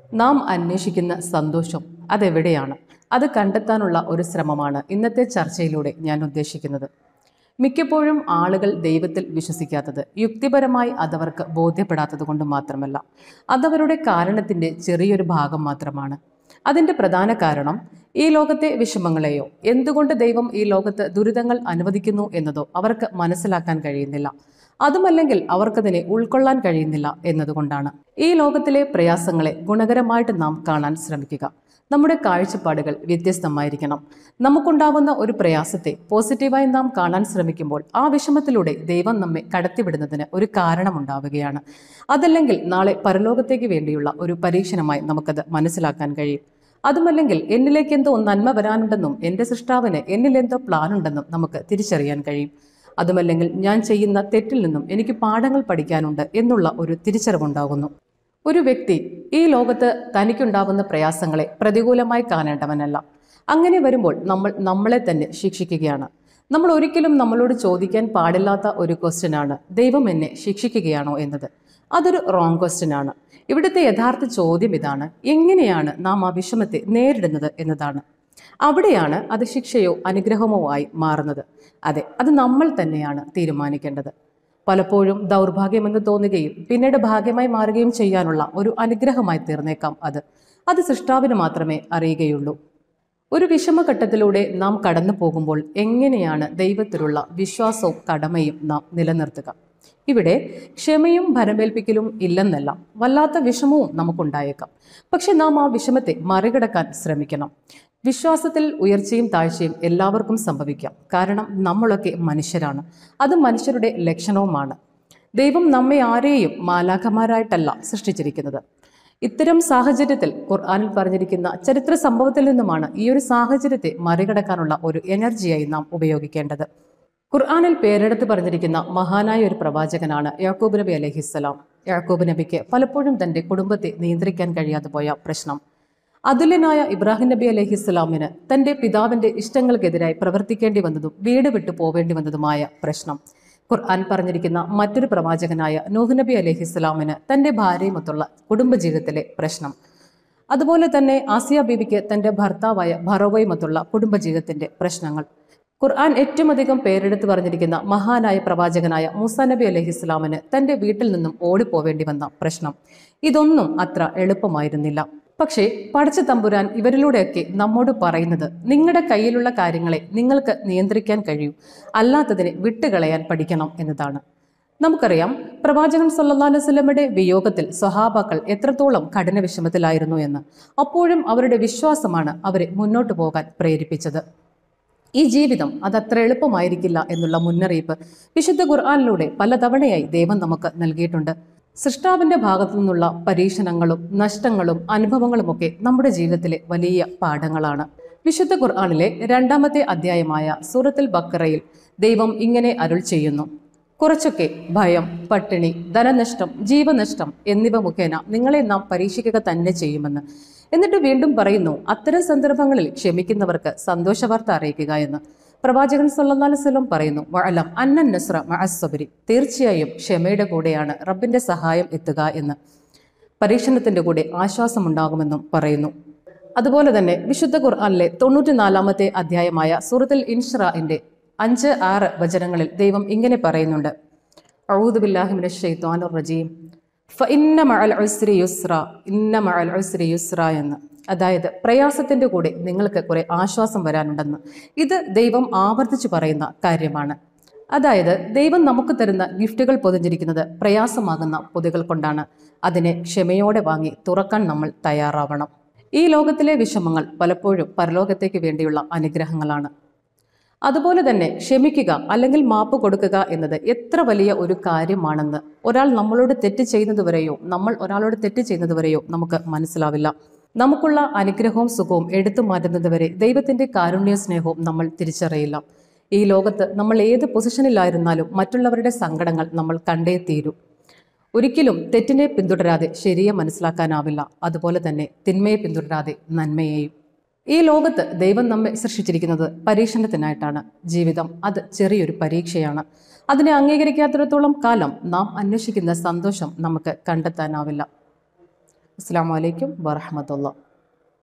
നാം അന്വേഷിക്കുന്ന സന്തോഷം അതെവിടെയാണ് അത് കണ്ടെത്താനുള്ള ഒരു ശ്രമമാണ് ഇന്നത്തെ ചർച്ചയിലൂടെ ഞാൻ ഉദ്ദേശിക്കുന്നത് മിക്കപ്പോഴും ആളുകൾ ദൈവത്തിൽ വിശ്വസിക്കാത്തത് യുക്തിപരമായി അതവർക്ക് ബോധ്യപ്പെടാത്തത് കൊണ്ട് മാത്രമല്ല അതവരുടെ കാരണത്തിൻ്റെ ചെറിയൊരു ഭാഗം മാത്രമാണ് അതിൻ്റെ പ്രധാന കാരണം ഈ ലോകത്തെ വിഷമങ്ങളെയോ എന്തുകൊണ്ട് ദൈവം ഈ ലോകത്ത് ദുരിതങ്ങൾ അനുവദിക്കുന്നു എന്നതോ അവർക്ക് മനസ്സിലാക്കാൻ കഴിയുന്നില്ല അതുമല്ലെങ്കിൽ അവർക്കതിനെ ഉൾക്കൊള്ളാൻ കഴിയുന്നില്ല എന്നതുകൊണ്ടാണ് ഈ ലോകത്തിലെ പ്രയാസങ്ങളെ ഗുണകരമായിട്ട് നാം കാണാൻ ശ്രമിക്കുക നമ്മുടെ കാഴ്ചപ്പാടുകൾ വ്യത്യസ്തമായിരിക്കണം നമുക്കുണ്ടാവുന്ന ഒരു പ്രയാസത്തെ പോസിറ്റീവായി നാം കാണാൻ ശ്രമിക്കുമ്പോൾ ആ വിഷമത്തിലൂടെ ദൈവം നമ്മെ കടത്തിവിടുന്നതിന് ഒരു കാരണമുണ്ടാവുകയാണ് അതല്ലെങ്കിൽ നാളെ പരലോകത്തേക്ക് വേണ്ടിയുള്ള ഒരു പരീക്ഷണമായി നമുക്കത് മനസ്സിലാക്കാൻ കഴിയും അതുമല്ലെങ്കിൽ എന്നിലേക്ക് എന്തോ നന്മ വരാനുണ്ടെന്നും എൻ്റെ സൃഷ്ടാവിന് എന്നിൽ എന്തോ പ്ലാൻ ഉണ്ടെന്നും നമുക്ക് തിരിച്ചറിയാൻ കഴിയും അതുമല്ലെങ്കിൽ ഞാൻ ചെയ്യുന്ന തെറ്റിൽ നിന്നും എനിക്ക് പാഠങ്ങൾ പഠിക്കാനുണ്ട് എന്നുള്ള ഒരു തിരിച്ചറിവുണ്ടാകുന്നു ഒരു വ്യക്തി ഈ ലോകത്ത് തനിക്കുണ്ടാവുന്ന പ്രയാസങ്ങളെ പ്രതികൂലമായി കാണേണ്ടവനല്ല അങ്ങനെ വരുമ്പോൾ നമ്മൾ നമ്മളെ തന്നെ ശിക്ഷിക്കുകയാണ് നമ്മൾ ഒരിക്കലും നമ്മളോട് ചോദിക്കാൻ പാടില്ലാത്ത ഒരു ക്വസ്റ്റ്യൻ ആണ് ദൈവം എന്നെ ശിക്ഷിക്കുകയാണോ എന്നത് അതൊരു റോങ് ക്വസ്റ്റ്യൻ ആണ് ഇവിടുത്തെ യഥാർത്ഥ ചോദ്യം ഇതാണ് എങ്ങനെയാണ് നാം ആ വിഷമത്തെ നേരിടുന്നത് എന്നതാണ് അവിടെയാണ് അത് ശിക്ഷയോ അനുഗ്രഹമോ ആയി മാറുന്നത് അതെ അത് നമ്മൾ തന്നെയാണ് തീരുമാനിക്കേണ്ടത് പലപ്പോഴും ദൗർഭാഗ്യമെന്ന് തോന്നുകയും പിന്നീട് ഭാഗ്യമായി മാറുകയും ചെയ്യാനുള്ള ഒരു അനുഗ്രഹമായി തീർന്നേക്കാം അത് അത് സൃഷ്ടാവിന് മാത്രമേ അറിയുകയുള്ളൂ ഒരു വിഷമഘട്ടത്തിലൂടെ നാം കടന്നു പോകുമ്പോൾ എങ്ങനെയാണ് ദൈവത്തിലുള്ള വിശ്വാസവും കടമയും നാം നിലനിർത്തുക ഇവിടെ ക്ഷമയും ഭരമേൽപ്പിക്കലും ഇല്ലെന്നല്ല വല്ലാത്ത വിഷമവും നമുക്കുണ്ടായേക്കാം പക്ഷെ നാം ആ വിഷമത്തെ മറികടക്കാൻ ശ്രമിക്കണം വിശ്വാസത്തിൽ ഉയർച്ചയും താഴ്ചയും എല്ലാവർക്കും സംഭവിക്കാം കാരണം നമ്മളൊക്കെ മനുഷ്യരാണ് അത് മനുഷ്യരുടെ ലക്ഷണവുമാണ് ദൈവം നമ്മെ ആരെയും മാലാഖമാരായിട്ടല്ല സൃഷ്ടിച്ചിരിക്കുന്നത് ഇത്തരം സാഹചര്യത്തിൽ ഖുർആാനിൽ പറഞ്ഞിരിക്കുന്ന ചരിത്ര സംഭവത്തിൽ നിന്നുമാണ് ഈ ഒരു സാഹചര്യത്തെ മറികടക്കാനുള്ള ഒരു എനർജിയായി നാം ഉപയോഗിക്കേണ്ടത് ഖുർആാനിൽ പേരെടുത്ത് പറഞ്ഞിരിക്കുന്ന മഹാനായ ഒരു പ്രവാചകനാണ് യാക്കൂബ് നബി അലഹിസ്സലാം യാക്കൂബ് നബിക്ക് പലപ്പോഴും തന്റെ കുടുംബത്തെ നിയന്ത്രിക്കാൻ കഴിയാതെ പോയ പ്രശ്നം അതുല്യനായ ഇബ്രാഹിം നബി അലഹിസ്സലാമിന് തന്റെ പിതാവിന്റെ ഇഷ്ടങ്ങൾക്കെതിരായി പ്രവർത്തിക്കേണ്ടി വന്നതും വീട് വിട്ടു പോവേണ്ടി വന്നതുമായ പ്രശ്നം ഖുർആൻ പറഞ്ഞിരിക്കുന്ന മറ്റൊരു പ്രവാചകനായ നൂഹ് നബി അലഹിസ്സലാമിന് തന്റെ ഭാര്യയുമൊത്തുള്ള കുടുംബജീവിതത്തിലെ പ്രശ്നം അതുപോലെ തന്നെ ആസിയ ബീവിക്ക് തന്റെ ഭർത്താവായ ഭറോവയുമൊത്തുള്ള കുടുംബജീവിതത്തിന്റെ പ്രശ്നങ്ങൾ ഖുർആൻ ഏറ്റവും അധികം പേരെടുത്ത് പറഞ്ഞിരിക്കുന്ന മഹാനായ പ്രവാചകനായ മൂസ നബി അലഹി ഇസ്ലാമിന് തന്റെ വീട്ടിൽ നിന്നും ഓടിപ്പോവേണ്ടി വന്ന പ്രശ്നം ഇതൊന്നും അത്ര എളുപ്പമായിരുന്നില്ല പക്ഷേ പടച്ച തമ്പുരാൻ ഇവരിലൂടെയൊക്കെ നമ്മോട് പറയുന്നത് നിങ്ങളുടെ കയ്യിലുള്ള കാര്യങ്ങളെ നിങ്ങൾക്ക് നിയന്ത്രിക്കാൻ കഴിയൂ അല്ലാത്തതിനെ വിട്ടുകളയാൻ പഠിക്കണം എന്നതാണ് നമുക്കറിയാം പ്രവാചകൻ സല്ലാ വസ്ലമയുടെ വിയോഗത്തിൽ സ്വഹാബാക്കൾ എത്രത്തോളം കഠിന വിഷമത്തിലായിരുന്നു എന്ന് അപ്പോഴും അവരുടെ വിശ്വാസമാണ് അവരെ മുന്നോട്ട് പോകാൻ പ്രേരിപ്പിച്ചത് ഈ ജീവിതം അതത്ര എളുപ്പമായിരിക്കില്ല എന്നുള്ള മുന്നറിയിപ്പ് വിശുദ്ധ ഖുർആാനിലൂടെ പലതവണയായി ദൈവം നമുക്ക് നൽകിയിട്ടുണ്ട് സൃഷ്ടാവിന്റെ ഭാഗത്തു നിന്നുള്ള പരീക്ഷണങ്ങളും നഷ്ടങ്ങളും അനുഭവങ്ങളുമൊക്കെ നമ്മുടെ ജീവിതത്തിലെ വലിയ പാഠങ്ങളാണ് വിശുദ്ധ ഖുർആാനിലെ രണ്ടാമത്തെ അധ്യായമായ സൂറത്തുൽ ബക്കറയിൽ ദൈവം ഇങ്ങനെ അരുൾ ചെയ്യുന്നു കുറച്ചൊക്കെ ഭയം പട്ടിണി ധനനഷ്ടം ജീവനഷ്ടം എന്നിവ മുഖേന നിങ്ങളെ നാം പരീക്ഷിക്കുക തന്നെ ചെയ്യുമെന്ന് എന്നിട്ട് വീണ്ടും പറയുന്നു അത്തരം സന്ദർഭങ്ങളിൽ ക്ഷമിക്കുന്നവർക്ക് സന്തോഷവാർത്ത അറിയിക്കുക എന്ന് പ്രവാചകൻ സല്ലല്ലാഹു അലൈഹി വസല്ലം പറയുന്നു വഅലം അന്നൻ നസ്ര മഅസ്സബരി തീർച്ചയായും ക്ഷമയുടെ കൂടെയാണ് റബ്ബിന്റെ സഹായം എത്തുക എന്ന് പരീക്ഷണത്തിന്റെ കൂടെ ആശ്വാസമുണ്ടാകുമെന്നും പറയുന്നു അതുപോലെ തന്നെ വിശുദ്ധ ഖുർആനിലെ തൊണ്ണൂറ്റിനാലാമത്തെ അധ്യായമായ സൂറത്തുൽ ഇൻഷ്റാഇന്റെ അഞ്ച് ആറ് വചനങ്ങളിൽ ദൈവം ഇങ്ങനെ പറയുന്നുണ്ട് അഊദു ബില്ലാഹി മിനശ് ശൈത്വാനിർ റജീം ഫഇന്ന മഅൽ ഉസ്രി യുസ്ര ഇന്ന മഅൽ ഉസ്രി യുസ്ര എന്ന് അതായത് പ്രയാസത്തിന്റെ കൂടെ നിങ്ങൾക്ക് കുറെ ആശ്വാസം വരാനുണ്ടെന്ന് ഇത് ദൈവം ആവർത്തിച്ചു പറയുന്ന കാര്യമാണ് അതായത് ദൈവം നമുക്ക് തരുന്ന ഗിഫ്റ്റുകൾ പൊതിഞ്ഞിരിക്കുന്നത് പ്രയാസമാകുന്ന പൊതുകൾ കൊണ്ടാണ് അതിനെ ക്ഷമയോടെ വാങ്ങി തുറക്കാൻ നമ്മൾ തയ്യാറാവണം ഈ ലോകത്തിലെ വിഷമങ്ങൾ പലപ്പോഴും പരലോകത്തേക്ക് വേണ്ടിയുള്ള അനുഗ്രഹങ്ങളാണ് അതുപോലെ തന്നെ ക്ഷമിക്കുക അല്ലെങ്കിൽ മാപ്പ് കൊടുക്കുക എന്നത് എത്ര വലിയ ഒരു കാര്യമാണെന്ന് ഒരാൾ നമ്മളോട് തെറ്റ് ചെയ്യുന്നതുവരെയോ നമ്മൾ ഒരാളോട് തെറ്റ് ചെയ്യുന്നതുവരെയോ നമുക്ക് മനസ്സിലാവില്ല നമുക്കുള്ള അനുഗ്രഹവും സുഖവും എടുത്തു മാറ്റുന്നതുവരെ ദൈവത്തിന്റെ കാരുണ്യ സ്നേഹവും നമ്മൾ തിരിച്ചറിയില്ല ഈ ലോകത്ത് നമ്മൾ ഏത് പൊസിഷനിലായിരുന്നാലും മറ്റുള്ളവരുടെ സങ്കടങ്ങൾ നമ്മൾ കണ്ടേ തീരൂ ഒരിക്കലും തെറ്റിനെ പിന്തുടരാതെ ശരിയെ മനസ്സിലാക്കാനാവില്ല അതുപോലെ തന്നെ തിന്മയെ പിന്തുടരാതെ നന്മയെയും ഈ ലോകത്ത് ദൈവം നമ്മെ സൃഷ്ടിച്ചിരിക്കുന്നത് പരീക്ഷണത്തിനായിട്ടാണ് ജീവിതം അത് ചെറിയൊരു പരീക്ഷയാണ് അതിനെ അംഗീകരിക്കാത്തിടത്തോളം കാലം നാം അന്വേഷിക്കുന്ന സന്തോഷം നമുക്ക് കണ്ടെത്താനാവില്ല അസ്സാം വലൈക്കും വറഹമത്തുള്ള